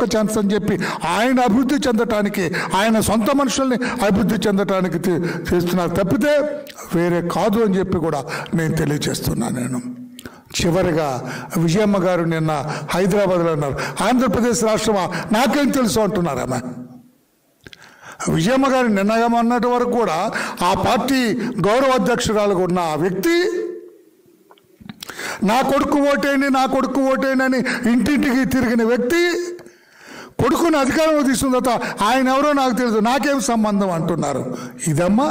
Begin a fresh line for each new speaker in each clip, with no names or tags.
ఒక్క ఛాన్స్ అని చెప్పి ఆయన అభివృద్ధి చెందటానికి ఆయన సొంత మనుషుల్ని అభివృద్ధి చెందటానికి తీ- చేస్తున్నారు తప్పితే వేరే కాదు అని చెప్పి కూడా నేను తెలియజేస్తున్నాను నేను చివరిగా విజయమ్మ గారు నిన్న హైదరాబాద్లో అన్నారు ఆంధ్రప్రదేశ్ రాష్ట్రమా నాకేం తెలుసు అంటున్నారు ఆమె విజయమ్మ గారు నిన్న ఏమన్నటి వరకు కూడా ఆ పార్టీ గౌరవ అధ్యక్షురాలుగా ఉన్న ఆ వ్యక్తి నా కొడుకు ఓటేయండి నా కొడుకు ఓటేయండి అని ఇంటింటికి తిరిగిన వ్యక్తి కొడుకుని అధికారంలో తీసుకున్న తర్వాత ఆయన ఎవరో నాకు తెలియదు నాకేం సంబంధం అంటున్నారు ఇదమ్మా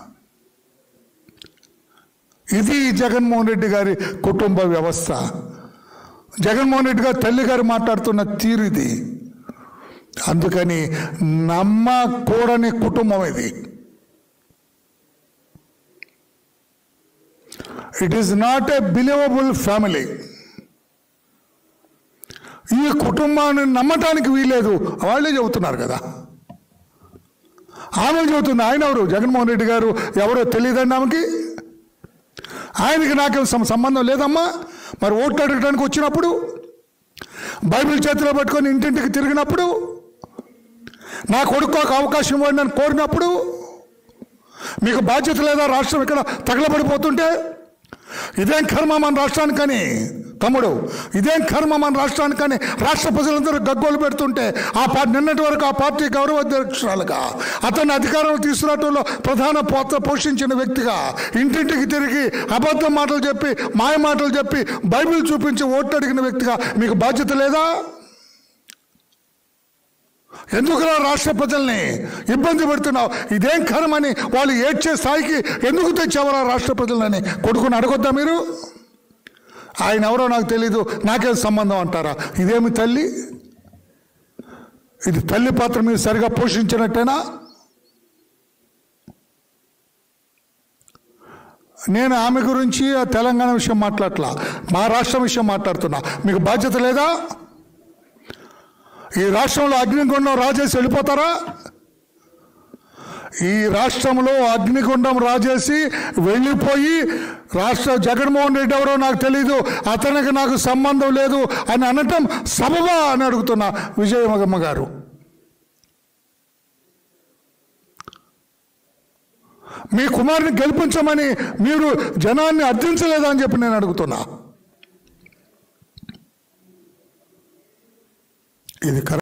ఇది జగన్మోహన్ రెడ్డి గారి కుటుంబ వ్యవస్థ జగన్మోహన్ రెడ్డి గారి తల్లి గారు మాట్లాడుతున్న తీరు ఇది అందుకని నమ్మకూడని కుటుంబం ఇది it is not a believable family ఈ కుటుంబాన్ని నమ్మటానికి వీలేదు వాళ్ళే చెబుతున్నారు కదా ఆమె చెబుతుంది ఆయన ఎవరు జగన్మోహన్ రెడ్డి గారు ఎవరో తెలియదండి ఆమెకి ఆయనకి నాకేం సం- సంబంధం లేదమ్మా మరి ఓట్లు అడగడానికి వచ్చినప్పుడు బైబిల్ చేతిలో పట్టుకొని ఇంటింటికి తిరిగినప్పుడు నా కొడుకు ఒక అవకాశం ఇవ్వండి అని కోరినప్పుడు మీకు బాధ్యత లేదా రాష్ట్రం ఇక్కడ తగలబడిపోతుంటే ఇదేం కర్మ మన రాష్ట్రానికని తమ్ముడు ఇదేం కర్మ మన రాష్ట్రానికని రాష్ట్ర ప్రజలందరూ గగ్గోలు పెడుతుంటే ఆ పార్టీ నిన్నటి వరకు ఆ పార్టీ గౌరవ అధ్యక్షురాలుగా అతన్ని అధికారం తీసుకురావడంలో ప్రధాన పాత్ర పోషించిన వ్యక్తిగా ఇంటింటికి తిరిగి అబద్ధం మాటలు చెప్పి మాయ మాటలు చెప్పి బైబిల్ చూపించి ఓట్లు అడిగిన వ్యక్తిగా మీకు బాధ్యత లేదా ఎందుకురా రాష్ట్ర ప్రజల్ని ఇబ్బంది పెడుతున్నావు ఇదేం కరమని వాళ్ళు ఏడ్చే స్థాయికి ఎందుకు తెచ్చావరా రాష్ట్ర ప్రజలని కొడుకుని అడగొద్దా మీరు ఆయన ఎవరో నాకు తెలీదు నాకేం సంబంధం అంటారా ఇదేమి తల్లి ఇది తల్లి పాత్ర మీరు సరిగా పోషించినట్టేనా నేను ఆమె గురించి ఆ తెలంగాణ విషయం మాట్లాడట్లా మా రాష్ట్రం విషయం మాట్లాడుతున్నా మీకు బాధ్యత లేదా ఈ రాష్ట్రంలో అగ్నిగుండం రాజేసి వెళ్ళిపోతారా ఈ రాష్ట్రంలో అగ్నిగుండం రాజేసి వెళ్ళిపోయి రాష్ట్ర జగన్మోహన్ రెడ్డి ఎవరో నాకు తెలీదు అతనికి నాకు సంబంధం లేదు అని అనటం సబబా అని అడుగుతున్నా విజయమగమ్మ గారు మీ కుమారుని గెలిపించమని మీరు జనాన్ని అర్థించలేదా అని చెప్పి నేను అడుగుతున్నా ఇది కరెక్ట్